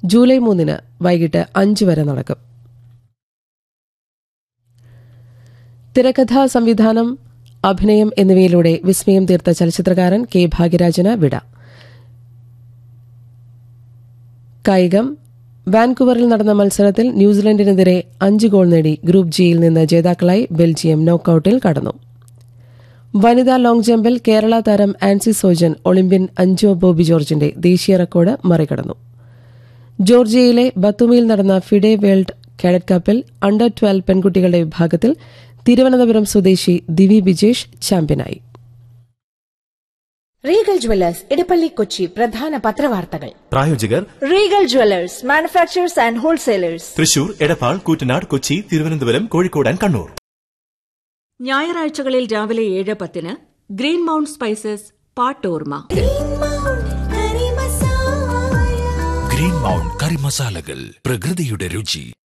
July മൂന്നിന് വൈകിട്ട് അഞ്ച് വരെ നടക്കും തിരക്കഥാ സംവിധാനം അഭിനയം എന്നിവയിലൂടെ വിസ്മയം തീർത്ത ചലച്ചിത്രകാരൻ കെ ഭാഗ്യരാജന് വിട കായികം വാൻകുവറിൽ നടന്ന മത്സരത്തിൽ ന്യൂസിലൻഡിനെതിരെ അഞ്ച് ഗോൾ നേടി ഗ്രൂപ്പ് ജിയിൽ നിന്ന് ജേതാക്കളായി ബെൽജിയം നോക്കൌട്ടിൽ കടന്നു വനിതാ ലോങ് ജമ്പിൽ കേരള താരം ആൻസി സോജൻ ഒളിമ്പ്യൻ അഞ്ജോ ബോബി ജോർജിന്റെ ദേശീയ റെക്കോർഡ് മറികടന്നു ജോർജിയയിലെ ബത്തുമിയിൽ നടന്ന ഫിഡെ വേൾഡ് കാഡറ്റ് കപ്പിൽ അണ്ടർ ട്വൽവ് പെൺകുട്ടികളുടെ വിഭാഗത്തിൽ തിരുവനന്തപുരം സ്വദേശി ദിവി ബിജേഷ് ചാമ്പ്യനായി റീഗൽ ജ്വല്ലേഴ്സ് ഇടപ്പള്ളി കൊച്ചി പ്രധാന പത്രവാർത്തകൾ പ്രായോജകർ Regal jewellers manufacturers and wholesalers Thrissur Edappal Koottanad Kochi Thiruvananthapuram Kozhikode and Kannur ഞായറാഴ്ചകളിൽ രാവിലെ ഏഴ് പത്തിന് ഗ്രീൻ മൗണ്ട് സ്പൈസസ് പാട്ടോർമ ഗ്രീൻ മൗണ്ട് കറി മസാലകൾ പ്രകൃതിയുടെ രുചി